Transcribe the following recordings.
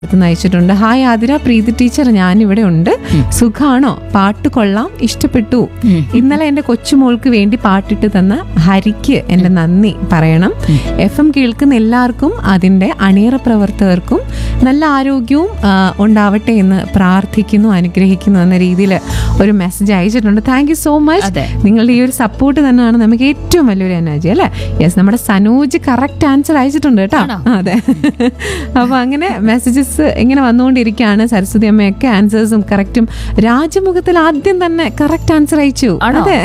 അടുത്തുനിന്ന് അയച്ചിട്ടുണ്ട് ഹായ് ആതിര പ്രീതി ടീച്ചർ ഞാനിവിടെ ഉണ്ട് സുഖാണോ പാട്ട് കൊള്ളാം ഇഷ്ടപ്പെട്ടു ഇന്നലെ എൻ്റെ കൊച്ചുമോൾക്ക് വേണ്ടി പാട്ടിട്ട് തന്ന ഹരിക്ക് എൻ്റെ നന്ദി പറയണം എഫ് എം കേൾക്കുന്ന എല്ലാവർക്കും അതിൻ്റെ അണിയറ പ്രവർത്തകർക്കും നല്ല ആരോഗ്യവും ആ, ഉണ്ടാവട്ടെ എന്ന് പ്രാർത്ഥിക്കുന്നു അനുഗ്രഹിക്കുന്നു എന്ന രീതിയിൽ ഒരു മെസ്സേജ് അയച്ചിട്ടുണ്ട് താങ്ക് യു സോ മച്ച് അതെ. നിങ്ങളുടെ ഈ ഒരു സപ്പോർട്ട് തന്നെയാണ് നമുക്ക് ഏറ്റവും വലിയൊരു എനർജി അല്ലേ യെസ് നമ്മുടെ സനോജ് കറക്റ്റ് ആൻസർ അയച്ചിട്ടുണ്ട് കേട്ടോ ആണോ? ആ, അതെ അപ്പൊ അങ്ങനെ മെസ്സേജസ് ഇങ്ങനെ വന്നുകൊണ്ടിരിക്കുകയാണ് സരസ്വതി അമ്മയൊക്കെ ആൻസേഴ്സും കറക്റ്റും രാജമുഖത്തിൽ ആദ്യം തന്നെ കറക്റ്റ് ആൻസർ അയച്ചു ആണോ? അതെ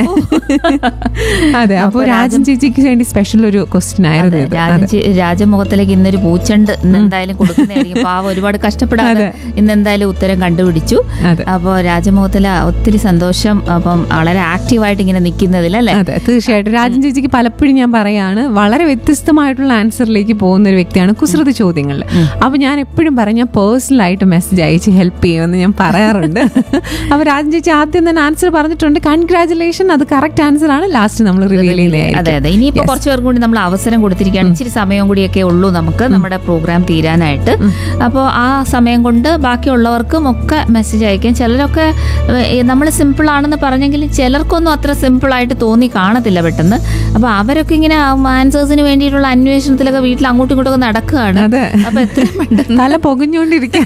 അതെ അപ്പൊ അപ്പൊ രാജൻ ചേച്ചിക്ക് വേണ്ടി സ്പെഷ്യൽ ഒരു ക്വസ്റ്റ്യൻ ആയിരുന്നു ഇത് രാജൻ ചേ- രാജമുഖത്തിലേക്ക് ഇന്നൊരു പൂച്ചണ്ട് ഇന്ന് എന്തായാലും കൊടുക്കുന്നതായിരിക്കും പാവം ഒരുപാട് കഷ്ടപ്പെടാതെ ഇന്ന് എന്തായാലും ഉത്തരം കണ്ടുപിടിച്ചു അതെ. അപ്പോൾ രാജമുഖത്തില് ഒത്തിരി സന്തോഷം അപ്പം വളരെ ആക്റ്റീവായിട്ട് ഇങ്ങനെ നിൽക്കുന്നതിൽ അല്ലേ അതെ തീർച്ചയായിട്ടും രാജൻ ചേച്ചിക്ക് പലപ്പോഴും ഞാൻ പറയാണ് വളരെ വ്യത്യസ്തമായിട്ടുള്ള ആൻസറിലേക്ക് പോകുന്ന ഒരു വ്യക്തിയാണ് കുസൃതി ചോദ്യങ്ങളിൽ അപ്പൊ ഞാൻ എപ്പോഴും പറയും ഞാൻ പേഴ്സണൽ ആയിട്ട് മെസ്സേജ് അയച്ച് ഹെൽപ്പ് ചെയ്യുമെന്ന് ഞാൻ പറയാറുണ്ട് അപ്പൊ രാജൻ ചേച്ചി ആദ്യം തന്നെ ആൻസർ പറഞ്ഞിട്ടുണ്ട് കൺഗ്രാചുലേഷൻ അത് കറക്റ്റ് ആൻസർ ആണ് ലാസ്റ്റ് നമ്മൾ റിവീൽ അതെ ചെയ്യുന്നതായിരിക്കും അതെ ഇനിയിപ്പോ കുറച്ച് പേർക്കും കൂടി നമ്മൾ അവസരം കൊടുത്തിരിക്കുകയാണ് ഇച്ചിരി സമയം കൂടിയൊക്കെ ഉള്ളൂ നമുക്ക് നമ്മുടെ പ്രോഗ്രാം തീരാനായിട്ട് അപ്പോൾ ആ സമയം കൊണ്ട് ബാക്കിയുള്ളവർക്കും ഒക്കെ മെസ്സേജ് അയക്കാം ചിലരൊക്കെ നമ്മൾ സിമ്പിൾ ആണെന്ന് പറഞ്ഞെങ്കിലും ചിലർക്കൊന്നും അത്ര സിമ്പിൾ ആയിട്ട് തോന്നി കാണത്തില്ല പെട്ടെന്ന് അപ്പോൾ അവരൊക്കെ ഇങ്ങനെ ആൻസേഴ്സിന് വേണ്ടിയിട്ടുള്ള അന്വേഷണത്തിലൊക്കെ വീട്ടിൽ അങ്ങോട്ടും ഇങ്ങോട്ടും നടക്കുകയാണ് അതെ അപ്പൊ എത്രയും പെട്ടെന്ന് തല പൊകഞ്ഞുകൊണ്ടിരിക്കുക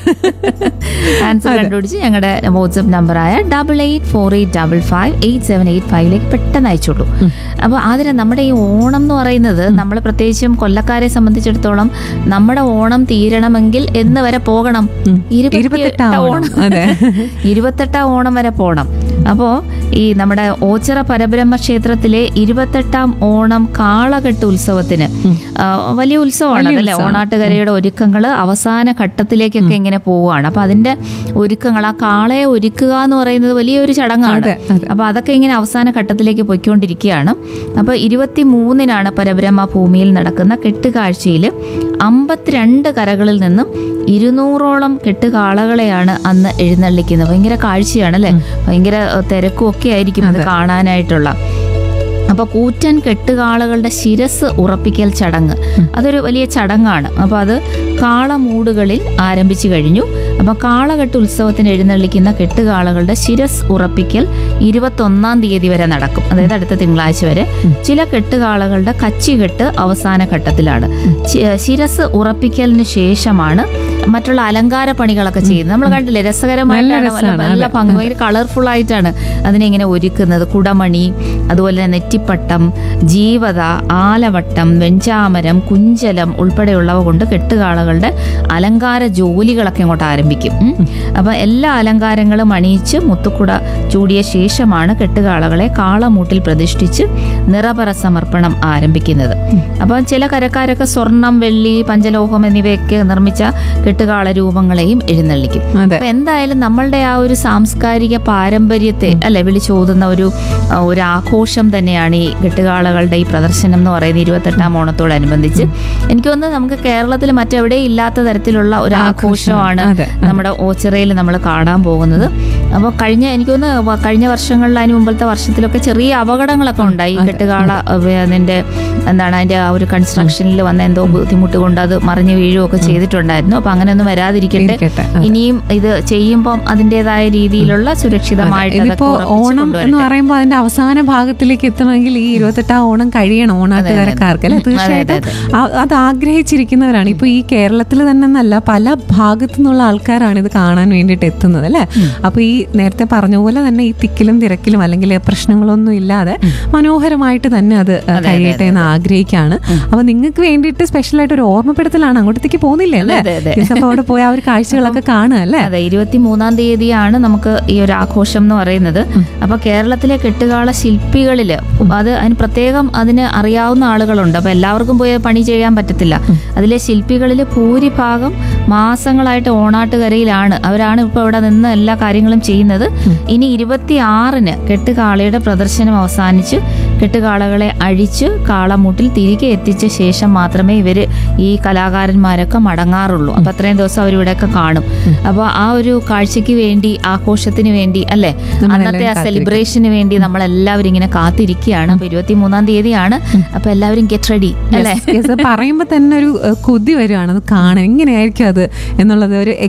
ആൻസർ കണ്ടുപിടിച്ച് ഞങ്ങളുടെ വാട്സ്ആപ്പ് നമ്പറായ double eight four eight double five eight seven eight ഫൈവിലേക്ക് പെട്ടെന്ന് അയച്ചോളൂ അപ്പോൾ അതിന് നമ്മുടെ ഈ ഓണം എന്ന് പറയുന്നത് നമ്മൾ പ്രത്യേകിച്ചും കൊല്ലക്കാരെ സംബന്ധിച്ചിടത്തോളം നമ്മുടെ ഓണം തീരണമെങ്കിൽ എന്ന് വരെ പോകണം ഇരുപത്തെട്ടാം ഓണം. അതെ. ഇരുപത്തെട്ടാം ഓണം വരെ പോകണം അപ്പോൾ ഈ നമ്മുടെ ഓച്ചിറ പരബ്രഹ്മ ക്ഷേത്രത്തിലെ ഇരുപത്തെട്ടാം ഓണം കാളകെട്ട് ഉത്സവത്തിന് ആ, വലിയ ഉത്സവമാണ് വലിയ അതല്ലേ ഉത്സവം. ഓണാട്ടുകരയുടെ ഒരുക്കങ്ങൾ അവസാന ഘട്ടത്തിലേക്കൊക്കെ ഇങ്ങനെ പോവുകയാണ് അപ്പൊ അതിന്റെ ഒരുക്കങ്ങൾ ആ കാളയെ ഒരുക്കുക എന്ന് പറയുന്നത് വലിയൊരു ചടങ്ങാണ് അതെ, അതെ. അപ്പൊ അതൊക്കെ ഇങ്ങനെ അവസാന ഘട്ടത്തിലേക്ക് പൊയ്ക്കൊണ്ടിരിക്കുകയാണ് അപ്പൊ ഇരുപത്തി മൂന്നിനാണ് പരബ്രഹ്മ ഭൂമിയിൽ നടക്കുന്ന കെട്ടുകാഴ്ചയിൽ അമ്പത്തിരണ്ട് കരകളിൽ നിന്നും ഇരുന്നൂറോളം കെട്ടുകാളകളെയാണ് അന്ന് എഴുന്നള്ളിക്കുന്നത് ഭയങ്കര കാഴ്ചയാണ് അല്ലെ ഭയങ്കര ഏഹ്, തിരക്കും ഒക്കെ ആയിരിക്കും ഇത് കാണാനായിട്ടുള്ള അപ്പോൾ കൂറ്റൻ കെട്ടുകാളകളുടെ ശിരസ് ഉറപ്പിക്കൽ ചടങ്ങ് അതൊരു വലിയ ചടങ്ങാണ് അപ്പോൾ അത് കാളമൂടുകളിൽ ആരംഭിച്ചു കഴിഞ്ഞു അപ്പോൾ കാളകെട്ട് ഉത്സവത്തിന് എഴുന്നള്ളിക്കുന്ന കെട്ടുകാളകളുടെ ശിരസ് ഉറപ്പിക്കൽ ഇരുപത്തൊന്നാം തീയതി വരെ നടക്കും അതായത് അടുത്ത തിങ്കളാഴ്ച വരെ ചില കെട്ടുകാളകളുടെ കച്ചികെട്ട് അവസാന ഘട്ടത്തിലാണ് ചി- ശിരസ് ഉറപ്പിക്കലിന് ശേഷമാണ് മറ്റുള്ള അലങ്കാര പണികളൊക്കെ ചെയ്യുന്നത് നമ്മൾ കണ്ടില്ലേ രസകരമായിട്ടാണ് നല്ല നല്ല- രസാണ്, നല്ല ഭംഗി ഭയങ്കര കളർഫുൾ ആയിട്ടാണ് അതിനെ ഇങ്ങനെ ഒരുക്കുന്നത് കുടമണി അതുപോലെ തന്നെ നെറ്റിപ്പട്ടം ജീവത ആലവട്ടം വെഞ്ചാമരം കുഞ്ചലം ഉൾപ്പെടെയുള്ളവ കൊണ്ട് കെട്ടുകാളകളുടെ അലങ്കാര ജോലികളൊക്കെ അങ്ങോട്ട് ആരംഭിക്കും ഉം. അപ്പൊ എല്ലാ അലങ്കാരങ്ങളും അണിയിച്ച് മുത്തുക്കുട ചൂടിയ ശേഷമാണ് കെട്ടുകാളകളെ കാളമൂട്ടിൽ പ്രതിഷ്ഠിച്ച് നിറപറ സമർപ്പണം ആരംഭിക്കുന്നത് അപ്പൊ ചില കരക്കാരൊക്കെ സ്വർണം വെള്ളി പഞ്ചലോഹം എന്നിവയൊക്കെ നിർമ്മിച്ച കെട്ടുകാള രൂപങ്ങളെയും എഴുന്നള്ളിക്കും അതെ അപ്പൊ എന്തായാലും നമ്മളുടെ ആ ഒരു സാംസ്കാരിക പാരമ്പര്യത്തെ അല്ലെ വിളിച്ചോതുന്ന ഒരു ആ, ഒരു ആഘോഷം തന്നെയാണ് ഈ കെട്ടുകാളകളുടെ ഈ പ്രദർശനം എന്ന് പറയുന്ന ഇരുപത്തെട്ടാം ഓണത്തോടനുബന്ധിച്ച് എനിക്ക് തോന്നുന്നു നമുക്ക് കേരളത്തിൽ മറ്റെവിടെയും ഇല്ലാത്ത തരത്തിലുള്ള ഒരു ആഘോഷമാണ് അതെ, നമ്മുടെ ഓച്ചിറയിൽ നമ്മൾ കാണാൻ പോകുന്നത് അപ്പോൾ കഴിഞ്ഞ എനിക്ക് തോന്നുന്നു വ- കഴിഞ്ഞ വർഷങ്ങളിൽ അതിന് മുമ്പത്തെ വർഷത്തിലൊക്കെ ചെറിയ അപകടങ്ങളൊക്കെ ഉണ്ടായി ഈ കെട്ടുകാള അവ- അതിന്റെ എന്താണ് അതിന്റെ ആ ഒരു കൺസ്ട്രക്ഷനിൽ വന്ന എന്തോ ബുദ്ധിമുട്ട് കൊണ്ട് അത് മറിഞ്ഞു വീഴുകയൊക്കെ ചെയ്തിട്ടുണ്ടായിരുന്നു അപ്പൊ അങ്ങനെയൊന്നും വരാതിരിക്കട്ടെ ഇരിക്കട്ടെ. ഇനിയും ഇത് ചെയ്യുമ്പം അതിൻ്റെതായ രീതിയിലുള്ള സുരക്ഷിതമായിട്ട് അതൊക്കെ ഇതിപ്പോ ഉറപ്പിച്ച് ഓണം എന്ന് കൊണ്ടുവരട്ടെ. പറയുമ്പോൾ അതിന്റെ അവസാന ഭാഗത്തിലേക്ക് എത്തണമെങ്കിൽ ഈ ഇരുപത്തെട്ടാം ഓണം കഴിയണം ഓണാട്ടുകാരക്കാർക്ക് അല്ലെ അതെ, അതെ, തീർച്ചയായിട്ടും ആ- അത് ആഗ്രഹിച്ചിരിക്കുന്നവരാണ് ഇപ്പൊ ഈ കേരളത്തിൽ തന്നെ എന്നല്ല പല ഭാഗത്തു നിന്നുള്ള ആൾക്കാരാണ് ഇത് കാണാൻ വേണ്ടിയിട്ട് എത്തുന്നത് അല്ലെ അപ്പൊ ഈ നേരത്തെ പറഞ്ഞ പോലെ തന്നെ ഈ തിക്കിലും തിരക്കിലും അല്ലെങ്കിൽ പ്രശ്നങ്ങളൊന്നും ഇല്ലാതെ മനോഹരമായിട്ട് തന്നെ അത് കഴിയട്ടെ എന്ന് ആഗ്രഹിക്കുകയാണ് അപ്പൊ നിങ്ങൾക്ക് വേണ്ടിയിട്ട് സ്പെഷ്യൽ ആയിട്ട് ഒരു ഓർമ്മപ്പെടുത്തലാണ് അങ്ങോട്ടേക്ക് പോകുന്നില്ലേ അല്ലേ അതെ, അതെ. Yes, അപ്പൊ അവിടെ പോയി ആ ഒരു കാഴ്ചകളൊക്കെ കാണുക അല്ലേ അതെ ഇരുപത്തി മൂന്നാം തീയതിയാണ് നമുക്ക് ഈ ഒരു ആഘോഷം എന്ന് പറയുന്നത് അപ്പൊ കേരളത്തിലെ കെട്ടുകാള ശില്പികളില് അത് അതിന് പ്രത്യേകം അതിന് അറിയാവുന്ന ആളുകളുണ്ട് അപ്പൊ എല്ലാവർക്കും പോയി പണി ചെയ്യാൻ പറ്റത്തില്ല അതിലെ ശില്പികളിൽ ഭൂരിഭാഗം മാസങ്ങളായിട്ട് ഓണാട്ടുകരയിലാണ് അവരാണ് ഇപ്പൊ ഇവിടെ നിന്ന് എല്ലാ കാര്യങ്ങളും ചെയ്യുന്നത് ഇനി ഇരുപത്തി ആറിന് കെട്ടുകാളയുടെ പ്രദർശനം അവസാനിച്ച് കെട്ടുകാളകളെ അഴിച്ച് കാളമൂട്ടിൽ തിരികെ എത്തിച്ച ശേഷം മാത്രമേ ഇവര് ഈ കലാകാരന്മാരൊക്കെ മടങ്ങാറുള്ളൂ അപ്പൊ അത്രയും ദിവസം അവരിവിടെയൊക്കെ കാണും അപ്പൊ ആ ഒരു കാഴ്ചയ്ക്ക് വേണ്ടി ആഘോഷത്തിന് വേണ്ടി അല്ലെ അന്നത്തെ ആ സെലിബ്രേഷന് വേണ്ടി നമ്മൾ എല്ലാവരും ഇങ്ങനെ കാത്തിരിക്കുകയാണ് അപ്പൊ ഇരുപത്തി മൂന്നാം തീയതിയാണ് അപ്പൊ എല്ലാവരും ഗെറ്റ് റെഡി അല്ലെ Yes, yes. പറയുമ്പോ തന്നെ ഒരു ഏഹ്, കൊതി വരുവാണ് അത് കാണാൻ എങ്ങനെയായിരിക്കും അത് എന്നുള്ളത് ഒരു